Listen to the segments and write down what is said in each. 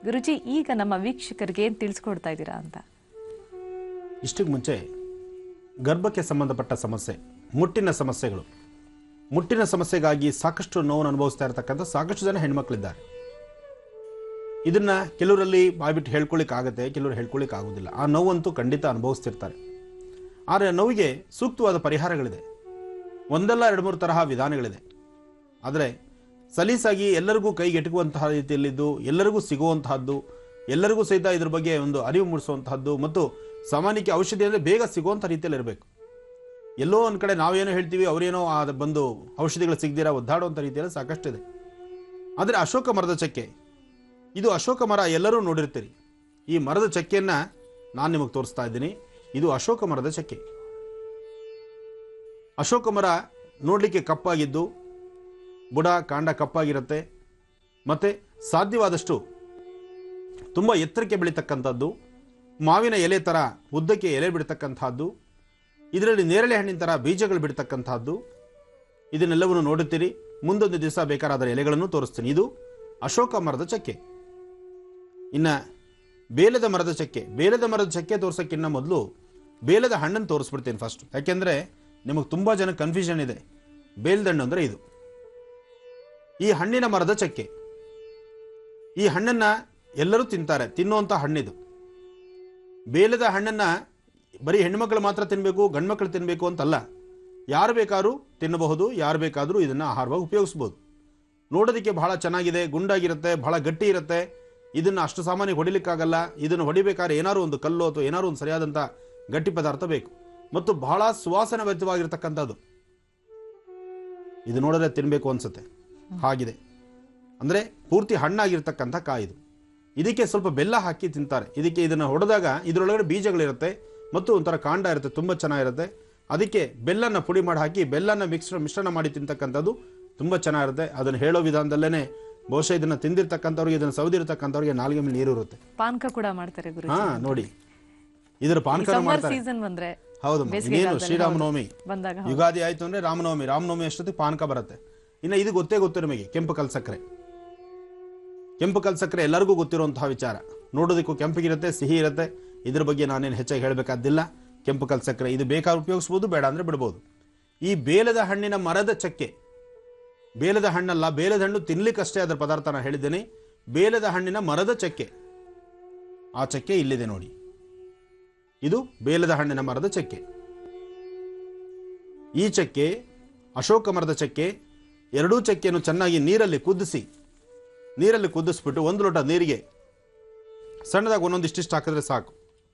ಗುರುಜಿ ಈಗ ನಮ್ಮ ವೀಕ್ಷಕರಿಗೆ ಏನ್ ತಿಳಿಸ್ಕೊಡ್ತಾ ಇದ್ದೀರಾ ಅಂತ ಇಷ್ಟಕ್ಕೆ ಮುಂಚೆ ಗರ್ಭಕ್ಕೆ ಸಂಬಂಧಪಟ್ಟ ಸಮಸ್ಯೆ ಮುಟ್ಟಿನ ಸಮಸ್ಯೆಗಳು ಮುಟ್ಟಿನ ಸಮಸ್ಯೆಗಾಗಿ ಸಾಕಷ್ಟು ನೋವನ್ನು ಅನುಭವಿಸ್ತಾ ಇರತಕ್ಕಂಥ ಸಾಕಷ್ಟು ಜನ ಹೆಣ್ಮಕ್ಳಿದ್ದಾರೆ ಇದನ್ನ ಕೆಲವರಲ್ಲಿ ಬಾಯ್ಬಿಟ್ಟು ಹೇಳ್ಕೊಳ್ಳಿಕ್ಕೆ ಆಗುತ್ತೆ ಕೆಲವರು ಹೇಳ್ಕೊಳ್ಳಿಕ್ಕೆ ಆಗೋದಿಲ್ಲ ಆ ನೋವಂತೂ ಖಂಡಿತ ಅನುಭವಿಸ್ತಿರ್ತಾರೆ ಆದರೆ ಆ ನೋವಿಗೆ ಸೂಕ್ತವಾದ ಪರಿಹಾರಗಳಿದೆ ಒಂದಲ್ಲ ಎರಡು ಮೂರು ತರಹ ವಿಧಾನಗಳಿದೆ ಆದರೆ ಸಲೀಸಾಗಿ ಎಲ್ಲರಿಗೂ ಕೈಗೆಟುಕುವಂತಹ ರೀತಿಯಲ್ಲಿದ್ದು ಎಲ್ಲರಿಗೂ ಸಿಗುವಂತಹದ್ದು ಎಲ್ಲರಿಗೂ ಸಹಿತ ಇದ್ರ ಬಗ್ಗೆ ಒಂದು ಅರಿವು ಮೂಡಿಸುವಂತಹದ್ದು ಮತ್ತು ಸಾಮಾನ್ಯಕ್ಕೆ ಔಷಧಿ ಅಂದರೆ ಬೇಗ ಸಿಗುವಂಥ ರೀತಿಯಲ್ಲಿ ಇರಬೇಕು ಎಲ್ಲೋ ಒಂದು ಕಡೆ ನಾವೇನೋ ಹೇಳ್ತೀವಿ ಅವರೇನೋ ಆ ಬಂದು ಔಷಧಿಗಳು ಸಿಗದಿರ ಒದ್ದಾಡುವಂಥ ರೀತಿಯಲ್ಲಿ ಸಾಕಷ್ಟಿದೆ ಆದರೆ ಅಶೋಕ ಮರದ ಚಕ್ಕೆ ಇದು ಅಶೋಕ ಮರ ಎಲ್ಲರೂ ನೋಡಿರ್ತೀರಿ ಈ ಮರದ ಚಕ್ಕೆಯನ್ನು ನಾನು ನಿಮಗೆ ತೋರಿಸ್ತಾ ಇದ್ದೀನಿ ಇದು ಅಶೋಕ ಮರದ ಚಕ್ಕೆ ಅಶೋಕ ಮರ ನೋಡಲಿಕ್ಕೆ ಕಪ್ಪಾಗಿದ್ದು ಬುಡ ಕಾಂಡ ಕಪ್ಪಾಗಿರುತ್ತೆ ಮತ್ತೆ ಸಾಧ್ಯವಾದಷ್ಟು ತುಂಬ ಎತ್ತರಕ್ಕೆ ಬೆಳೀತಕ್ಕಂಥದ್ದು ಮಾವಿನ ಎಲೆ ಥರ ಉದ್ದಕ್ಕೆ ಎಲೆ ಬಿಡ್ತಕ್ಕಂಥದ್ದು ಇದರಲ್ಲಿ ನೇರಳೆ ಹಣ್ಣಿನ ಥರ ಬೀಜಗಳು ಬಿಡ್ತಕ್ಕಂಥದ್ದು ಇದನ್ನೆಲ್ಲವನ್ನು ನೋಡುತ್ತೀರಿ ಮುಂದೊಂದು ದಿವಸ ಬೇಕಾದ ಎಲೆಗಳನ್ನು ತೋರಿಸ್ತೀನಿ ಇದು ಅಶೋಕ ಮರದ ಚಕ್ಕೆ ಇನ್ನ ಬೇಲದ ಮರದ ಚಕ್ಕೆ ಬೇಲದ ಮರದ ಚಕ್ಕೆ ತೋರ್ಸೋಕ್ಕಿಂತ ಮೊದಲು ಬೇಲದ ಹಣ್ಣನ್ನು ತೋರಿಸ್ಬಿಡ್ತೀನಿ ಫಸ್ಟ್ ಯಾಕೆಂದ್ರೆ ನಿಮಗೆ ತುಂಬ ಜನ ಕನ್ಫ್ಯೂಷನ್ ಇದೆ ಬೇಲದ ಹಣ್ಣು ಅಂದರೆ ಇದು ಈ ಹಣ್ಣಿನ ಮರದ ಚಕ್ಕೆ ಈ ಹಣ್ಣನ್ನ ಎಲ್ಲರೂ ತಿಂತಾರೆ ತಿನ್ನುವಂಥ ಹಣ್ಣಿದು ಬೇಲದ ಹಣ್ಣನ್ನ ಬರೀ ಹೆಣ್ಮಕ್ಳು ಮಾತ್ರ ತಿನ್ನಬೇಕು ಗಂಡ್ಮಕ್ಳು ತಿನ್ನಬೇಕು ಅಂತಲ್ಲ ಯಾರು ಬೇಕಾದ್ರೂ ತಿನ್ನಬಹುದು ಯಾರು ಬೇಕಾದರೂ ಇದನ್ನು ಆಹಾರವಾಗಿ ಉಪಯೋಗಿಸ್ಬೋದು ನೋಡೋದಕ್ಕೆ ಬಹಳ ಚೆನ್ನಾಗಿದೆ ಗುಂಡಾಗಿರುತ್ತೆ ಬಹಳ ಗಟ್ಟಿ ಇರುತ್ತೆ ಇದನ್ನು ಅಷ್ಟು ಸಾಮಾನ್ಯ ಹೊಡಿಲಿಕ್ಕಾಗಲ್ಲ ಇದನ್ನು ಹೊಡಿಬೇಕಾದ್ರೆ ಏನಾದ್ರು ಒಂದು ಕಲ್ಲು ಅಥವಾ ಏನಾದ್ರು ಒಂದು ಸರಿಯಾದಂಥ ಗಟ್ಟಿ ಪದಾರ್ಥ ಬೇಕು ಮತ್ತು ಬಹಳ ಸುವಾಸನೆ ಭರಿತವಾಗಿರ್ತಕ್ಕಂಥದ್ದು ಇದು ನೋಡಿದ್ರೆ ತಿನ್ನಬೇಕು ಅನ್ಸುತ್ತೆ ಹಾಗಿದೆ ಅಂದರೆ ಪೂರ್ತಿ ಹಣ್ಣಾಗಿರ್ತಕ್ಕಂಥ ಕಾಯಿದು ಇದಕ್ಕೆ ಸ್ವಲ್ಪ ಬೆಲ್ಲ ಹಾಕಿ ತಿಂತಾರೆ ಇದಕ್ಕೆ ಇದನ್ನು ಹೊಡೆದಾಗ ಇದರೊಳಗಡೆ ಬೀಜಗಳಿರುತ್ತೆ ಮತ್ತು ಒಂಥರ ಕಾಂಡ ಇರುತ್ತೆ ತುಂಬ ಚೆನ್ನಾಗಿರುತ್ತೆ ಅದಕ್ಕೆ ಬೆಲ್ಲನ ಪುಡಿ ಮಾಡಿ ಹಾಕಿ ಬೆಲ್ಲನ ಮಿಕ್ಸ್ ಮಿಶ್ರಣ ಮಾಡಿ ತಿಂತಕ್ಕಂಥದ್ದು ತುಂಬ ಚೆನ್ನಾಗಿರುತ್ತೆ ಅದನ್ನು ಹೇಳೋ ವಿಧಾನದಲ್ಲೇ ಬಹುಶಃ ಇದನ್ನು ತಿಂದಿರ್ತಕ್ಕಂಥವ್ರಿಗೆ ಇದನ್ನು ಸೌದಿರ್ತಕ್ಕಂಥವ್ರಿಗೆ ನಾಲ್ಗೆ ಮೇಲೆ ನೀರು ಇರುತ್ತೆ ಪಾನಕ ಕೂಡ ಮಾಡ್ತಾರೆ ಗುರುಜಿ ಹಾ ನೋಡಿ ಇದರ ಪಾನಕ ಸಮ್ಮರ್ ಮಾಡ್ತಾರೆ ಸೀಸನ್ ಬಂದ್ರೆ ಹೌದು ಬೇಸಿಗೆ ಇನ್ನೇನು ಕಾಲದಲ್ಲಿ ಶ್ರೀರಾಮನವಮಿ ಬಂದಾಗ ಹೌದು. ಯುಗಾದಿ ಆಯ್ತು ಅಂದ್ರೆ ರಾಮನವಮಿ ರಾಮನವಮಿ ಅಷ್ಟೊತ್ತಿಗೆ ಪಾನಕ ಬರುತ್ತೆ ಇನ್ನು ಇದು ಗೊತ್ತೇ ಗೊತ್ತು ನಿಮಗೆ ಕೆಂಪು ಕಲ್ ಸಕ್ಕರೆ ಕೆಂಪು ಕಲ್ ಸಕ್ಕರೆ ಎಲ್ಲರಿಗೂ ಗೊತ್ತಿರುವಂತಹ ವಿಚಾರ ನೋಡೋದಕ್ಕೂ ಕೆಂಪಿಗಿರುತ್ತೆ ಸಿಹಿ ಇರುತ್ತೆ ಇದ್ರ ಬಗ್ಗೆ ನಾನೇನು ಹೆಚ್ಚಾಗಿ ಹೇಳಬೇಕಾದ್ದಿಲ್ಲ ಕೆಂಪು ಕಲ್ ಸಕ್ಕರೆ ಇದು ಬೇಕಾದ್ರೆ ಉಪಯೋಗಿಸ್ಬೋದು ಬೇಡ ಅಂದ್ರೆ ಬಿಡ್ಬೋದು ಈ ಬೇಲದ ಹಣ್ಣಿನ ಮರದ ಚಕ್ಕೆ ಬೇಲದ ಹಣ್ಣಲ್ಲ ಬೇಲದ ಹಣ್ಣು ತಿನ್ಲಿಕ್ಕಷ್ಟೇ ಅದರ ಪದಾರ್ಥ ನಾನು ಹೇಳಿದ್ದೇನೆ ಬೇಲದ ಹಣ್ಣಿನ ಮರದ ಚಕ್ಕೆ ಆ ಚಕ್ಕೆ ಇಲ್ಲಿದೆ ನೋಡಿ ಇದು ಬೇಲದ ಹಣ್ಣಿನ ಮರದ ಚಕ್ಕೆ ಈ ಚಕ್ಕೆ ಅಶೋಕ ಮರದ ಚಕ್ಕೆ ಎರಡೂ ಚಕ್ಕೆಯನ್ನು ಚೆನ್ನಾಗಿ ನೀರಲ್ಲಿ ಕುದಿಸಿ ನೀರಲ್ಲಿ ಕುದಿಸ್ಬಿಟ್ಟು ಒಂದು ಲೋಟ ನೀರಿಗೆ ಸಣ್ಣದಾಗಿ ಒಂದೊಂದು ಇಷ್ಟಿಷ್ಟು ಹಾಕಿದ್ರೆ ಸಾಕು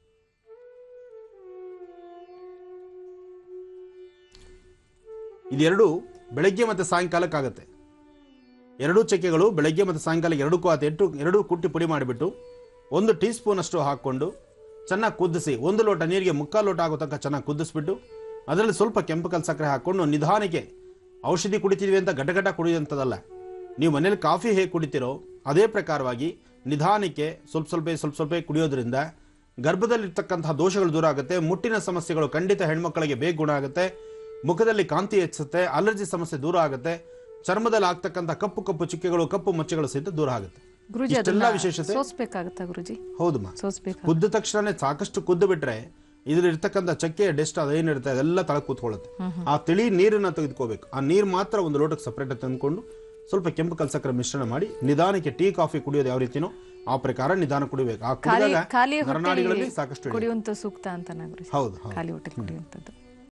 ಇದೆರಡು ಬೆಳಗ್ಗೆ ಮತ್ತು ಸಾಯಂಕಾಲಕ್ಕಾಗತ್ತೆ ಎರಡೂ ಚಕ್ಕೆಗಳು ಬೆಳಗ್ಗೆ ಮತ್ತು ಸಾಯಂಕಾಲ ಎರಡಕ್ಕೂ ಆತ ಎಂಟು ಎರಡೂ ಕುಟ್ಟಿ ಪುಡಿ ಮಾಡಿಬಿಟ್ಟು ಒಂದು ಟೀ ಸ್ಪೂನ್ ಅಷ್ಟು ಹಾಕ್ಕೊಂಡು ಚೆನ್ನಾಗಿ ಕುದಿಸಿ ಒಂದು ಲೋಟ ನೀರಿಗೆ ಮುಕ್ಕಾಲು ಲೋಟ ಆಗೋ ತನಕ ಚೆನ್ನಾಗಿ ಕುದಿಸ್ಬಿಟ್ಟು ಅದರಲ್ಲಿ ಸ್ವಲ್ಪ ಕೆಂಪು ಕಲ್ ಸಕ್ಕರೆ ಹಾಕ್ಕೊಂಡು ನಿಧಾನಕ್ಕೆ ಔಷಧಿ ಕುಡಿತೀವಿ ಅಂತ ಗಡ್ಡ ಗಡ್ಡ ಕುಡಿಯೋಂಥದ್ದಲ್ಲ ನೀವು ಮನೇಲಿ ಕಾಫಿ ಹೇಗೆ ಕುಡಿತೀರೋ ಅದೇ ಪ್ರಕಾರವಾಗಿ ನಿಧಾನಕ್ಕೆ ಸ್ವಲ್ಪ ಸ್ವಲ್ಪ ಸ್ವಲ್ಪ ಸ್ವಲ್ಪ ಕುಡಿಯೋದ್ರಿಂದ ಗರ್ಭದಲ್ಲಿರ್ತಕ್ಕಂತಹ ದೋಷಗಳು ದೂರ ಆಗುತ್ತೆ ಮುಟ್ಟಿನ ಸಮಸ್ಯೆಗಳು ಖಂಡಿತ ಹೆಣ್ಮಕ್ಕಳಿಗೆ ಬೇಗ ಗುಣ ಆಗುತ್ತೆ ಮುಖದಲ್ಲಿ ಕಾಂತಿ ಹೆಚ್ಚುತ್ತೆ ಅಲರ್ಜಿ ಸಮಸ್ಯೆ ದೂರ ಆಗುತ್ತೆ ಚರ್ಮದಲ್ಲಿ ಆಗ್ತಕ್ಕಂಥ ಕಪ್ಪು ಕಪ್ಪು ಚುಕ್ಕೆಗಳು ಕಪ್ಪು ಮಚ್ಚೆಗಳು ಸಹಿತ ದೂರ ಆಗುತ್ತೆ ಗುರುಜಿ ಇಷ್ಟೆಲ್ಲ ಅದನ್ನ ವಿಶೇಷತೆ ಸೋಸ್ಬೇಕಾಗತ್ತಾ ಗುರುಜಿ ಹೌದಮ್ಮ ಸೋಸ್ಬೇಕಾ ಕುದ್ದ ತಕ್ಷಣ ಸಾಕಷ್ಟು ಕುದ್ದು ಬಿಟ್ರೆ ಇದ್ರಲ್ಲಿ ಇರ್ತಕ್ಕಂಥ ಚಕ್ಕೆ ಡೆಸ್ಟ್ ಅದೇನಿರುತ್ತೆ ಅದೆಲ್ಲ ತಳ ಕೂತ್ಕೊಳ್ಳುತ್ತೆ ಆ ತಿಳಿ ನೀರನ್ನ ತೆಗೆದುಕೋಬೇಕು ಆ ನೀರು ಮಾತ್ರ ಒಂದು ಲೋಟಕ್ಕೆ ಸಪ್ರೇಟ್ ತಂದ್ಕೊಂಡು ಸ್ವಲ್ಪ ಕೆಂಪು ಕಲ್ಸಕ್ಕರೆ ಮಿಶ್ರಣ ಮಾಡಿ ನಿಧಾನಕ್ಕೆ ಟೀ ಕಾಫಿ ಕುಡಿಯೋದು ಯಾವ ರೀತಿನೋ ಆ ಪ್ರಕಾರ ನಿಧಾನ ಕುಡಿಬೇಕು ಆ ಖಾಲಿ ಕುಡಿದಾಗ ಖಾಲಿ ನರನಾಡಿಗಳಲ್ಲಿ ಹೊಟ್ಟೆ ಸಾಕಷ್ಟು ಇಳಿಯುತ್ತೆ. ಕುಡಿಯುವಂತ ಸೂಕ್ತ ಅಂತ ಗುರುಜಿ ಹೌದು ಹೌದು ಖಾಲಿ ಹೊಟ್ಟೆ ಕುಡಿಯುವಂತದ್ದು